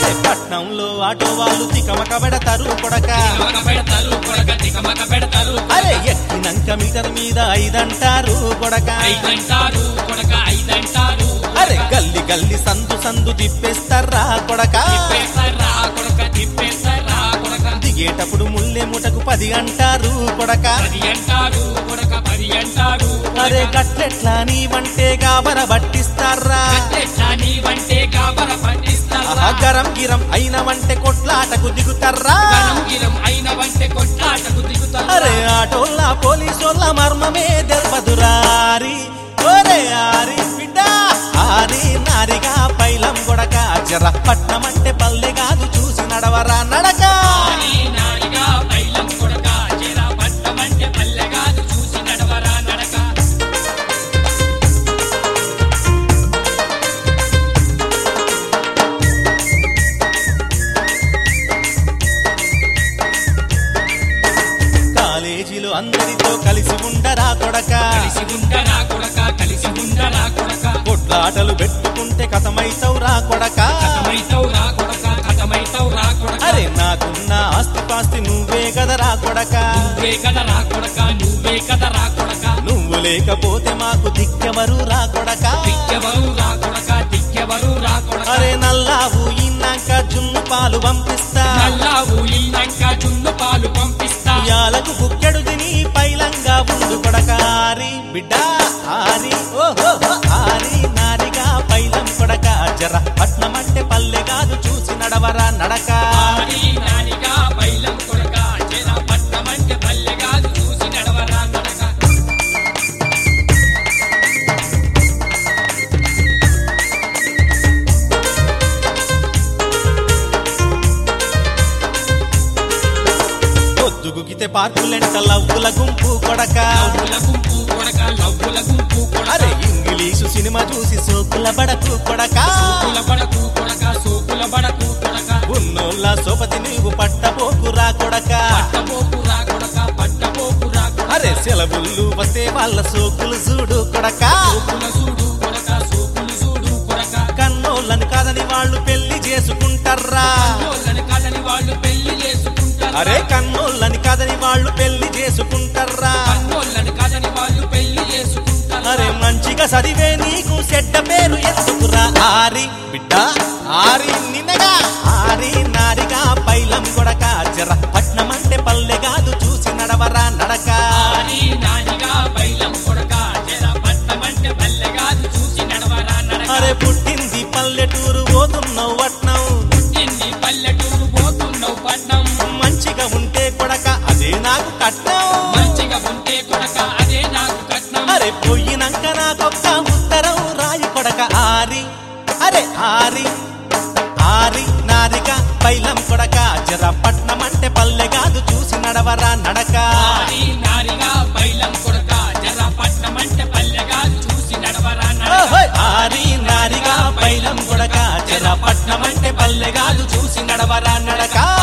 అరే పట్నంలో ఆటో వాళ్ళు తికమక పెడతారు కొడక తికమక పెడతారు కొడక తికమక పెడతారు అరే ఎక్కినాక మీటర్ మీద ఐదంటారు కొడక ఐదంటారు కొడక ఐదంటారు అరే గల్లి గల్లి సందు సందు తిప్పేస్తారా కొడక తిప్పేస్తారా కొడక తిప్పేస్తారా కొడక దిగేటప్పుడు ముల్లె ముటకు పది అంటారు కొడక పది అంటారు కొడక పది అంటారు అరే గట్లెట్లా నీవంటే గాబర పట్టిస్తారా కట్టెట్లా నీవంటే కాబర పట్టిస్తారా ఆహా, గరం గిరం అయినవంటే కొట్లాటకు దిగుతారా గరం గిరం అయిన వంటే కొట్లాటకు దిగుతారా అరే ఆటోళ్ళ పోలీసోళ్ళ మర్మమే తెల్పదురారి ఒరే ఆరి బిడ్డ ఆరి నారిగా పైలం గొడక జర పట్నం అంటే పల్లె కాదు చూసి నడవరా నడక ఆని నారిగా బైలం కొడక చెర పట్టమంటే పల్లెగాదు చూసి నడవరా నడక కాలేజీలో అందరితో కలిసి ఉండరా కొడక కలిసి ఉండరా కొడక కలిసి ఉండరా కొడక కొట్లాటలు పెట్టుకుంటే కథమైతవురా కొడక కథమైతావు రా కొడక కథమైతావు రా కొడక అరే నాకున్న ఆస్తి పాస్తి నువ్వే కదరా కొడక నువ్వే కదరా కొడక నువ్వే కదరా కొడక నువ్వు లేకపోతే మాకు దిక్కెవరు రా కొడక దిక్కెవరు రా కొడక దిక్కెవరు రా కొడక అరే నల్లావు ఇన్నాక జున్ను పాలు పంపిస్తా నల్లావు ఇల్లంక జున్ను పాలు పంపిస్తా యాలకు బుక్కెడు తిని పైలంగా ఉండు కొడక ఆరి బిడ్డ ఆరి ఓహో ఆరి నారిగా పైలం కొడక జర పట్నం అంటే పల్లె కాదు చూసి నడవరా నడక ఆడి నానిగా బైలం కొడక చెర పట్టమంటే పల్లెగాదు చూసి నడవరా నడక పొద్దుగుగితే పార్కులెంట లవ్వుల గుంపు కొడక లవ్వుల గుంపు కొడక లవ్వుల గుంపు కొడక అరే ఇంగ్లీషు సినిమా చూసి సోకుల బడకు కొడక సోకుల బడకు కొడక సోకుల బడకు కొడక ఉన్నోళ్ళ సోపతి నీవు పట్టపోకురా కొడక పట్టపోకు రా కొడక పట్టపోకు రా కొడక అరే సెలవుళ్ళు వస్తే వాళ్ళ సోకులు చూడు కొడక సోకుల చూడు కొడక సోకులు చూడు కొడక కన్నోళ్ళని కాదని వాళ్ళు పెళ్లి చేసుకుంటారా వాళ్ళని కాదని వాళ్ళు పెళ్లి చేసుకుంటారు అరే కన్నోళ్ళని కాదని వాళ్ళు పెళ్లి చేసుకుంటారా వాళ్ళని కాదని వాళ్ళు పెళ్లి చేసుకుంటారు అరే మంచిగా చదివే నీకు చెడ్డ పేరు ఎత్తుకురా ఆరి బిడ్డ ఆరి నిన్నగా ఆరి నారిగా పైలం కొడక జర పట్నం అంటే పల్లె కాదు చూసి నడవరా నడక ఆడి నానిగా బైలం కొడక చెర పట్టమంటే పల్లెగాదు చూసి నడవరా నడక అరే పుట్టింది పల్లెటూరు పోతున్నావు వట్నం పుట్టింది పల్లెటూరు పోతున్నావు పట్నం మంచిగా ఉంటే కొడక అదే నాకు కట్నం మంచిగా ఉంటే కొడక అదే నాకు కట్నం అరే పోయినాక నాకొక్క ఉత్తరం రాయి కొడక ఆరి అరే ఆరి ఆరి నారిక పైలం కొడక జర పట్నం అంటే పల్లె కాదు చూసి నడవరా నడక ఆడి నారిగా బైలం కొడక జర పట్టమంటే పల్లెగాదు చూసి నడవరా నడక ఓహోయ్! ఆరి నారిగా పైలం కొడక జర పట్నం అంటే పల్లె కాదు చూసి నడవరా నడక